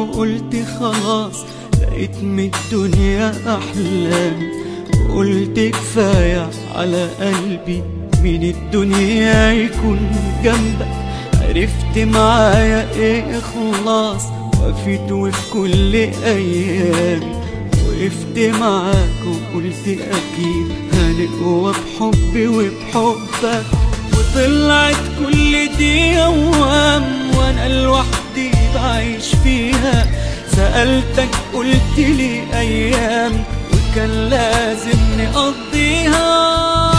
وقلت خلاص لقيت من الدنيا أحلامي وقلت كفاية على قلبي من الدنيا يكون جنبك عرفت معايا ايه اخلاص وقفت وفي كل ايامي وقفت معاك وقلت اكيد هنقوى بحبي وبحبك وطلعت كل دي اوهام وانا لوحدي بعيش فيها سألتك قلت لي ايام وكان لازم نقضيها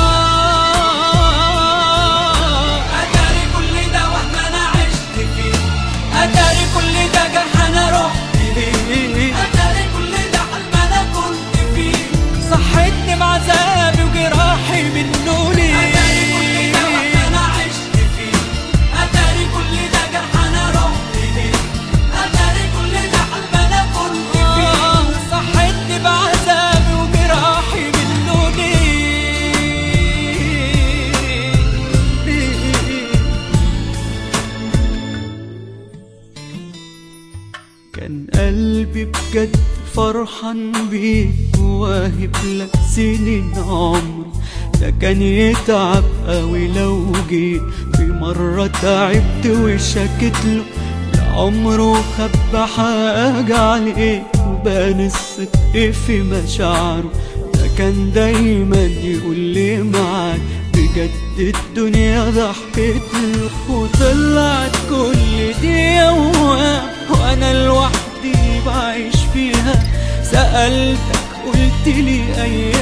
اتاري كل ده وهم انا عشت فيه اتاري كل ده جرح انا رحت ليه اتاري كل ده حلم انا كنت فيه صحتني بعذابي وجراحي منه ليه اتاري كل ده وهم انا عشت فيه اتاري كل ده جرح انا رحت ليه اتاري كل ده حلم انا كنت فيه آه، صحتني بعذابي وجراحي منه ليه ليه؟ كان قلبي بجد فرحان بيك وواهب لك سنين عمري ده كان يتعب قوي لو جيت في مرة تعبت وشكت له لعمره خبى حاجة عليك وبان الصدق في مشاعره ده كان دايما يقول لي معاك بجد الدنيا ضحكت له وطلعت كل دي اوهام وانا لوحدي بعيش فيها سألتك قلت لي ايام